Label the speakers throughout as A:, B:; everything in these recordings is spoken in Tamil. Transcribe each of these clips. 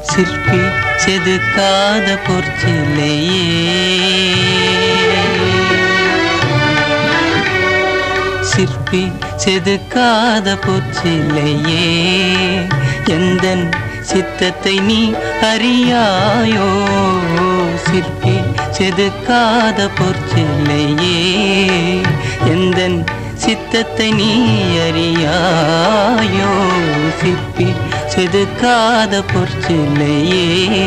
A: சிற்பி செதுக்காத பொற்சிலையே சிற்பி செதுக்காத பொற்சிலையே எந்தன் சித்தத்தை நீ அறியாயோ சிற்பி செதுக்காத பொற்சிலையே எந்தன் சித்தத்தை நீ அறியாயோ சிற்பி செதுக்காத பொற்சிலையே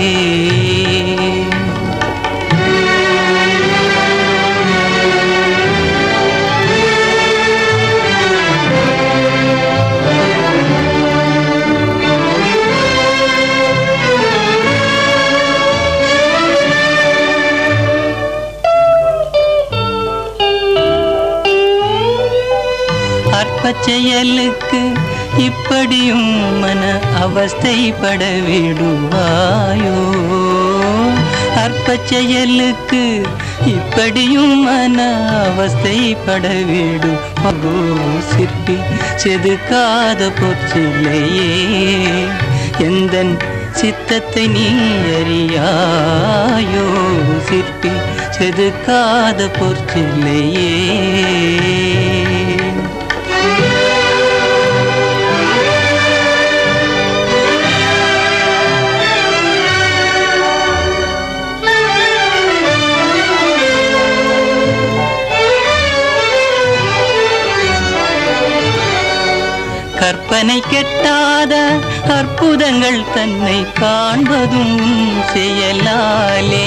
A: அற்பச் செயலுக்கு இப்படியும் மன அவஸ்தைப்பட விடுவாயோ அற்பச் செயலுக்கு இப்படியும் மன அவஸ்தைப்பட விடுவாயோ சிற்பி செதுக்காத பொற்சிலையே எந்தன் சித்தத்தை நீ அறியாயோ சிற்பி செதுக்காத பொற்சிலையே கற்பனை கெட்டாத அற்புதங்கள் தன்னை காண்பதும் உன் செயலாலே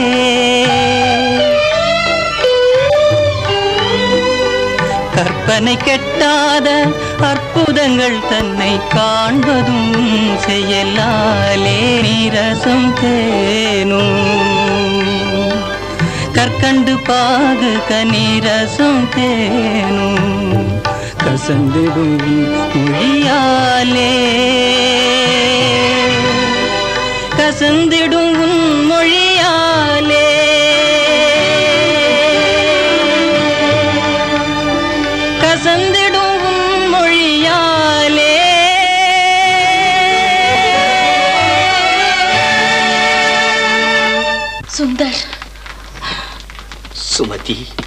A: கற்பனை கெட்டாத அற்புதங்கள் தன்னை காண்பதும் உன் செயலாலே நீரசம் தேனும் கற்கண்டு பாகு கனீரசம் தேனும் கசந்திடும் மொழியாலே கசந்திடும் உன் மொழியாலே கசந்திடும் உன் மொழியாலே
B: சுந்தர்
A: சுமதி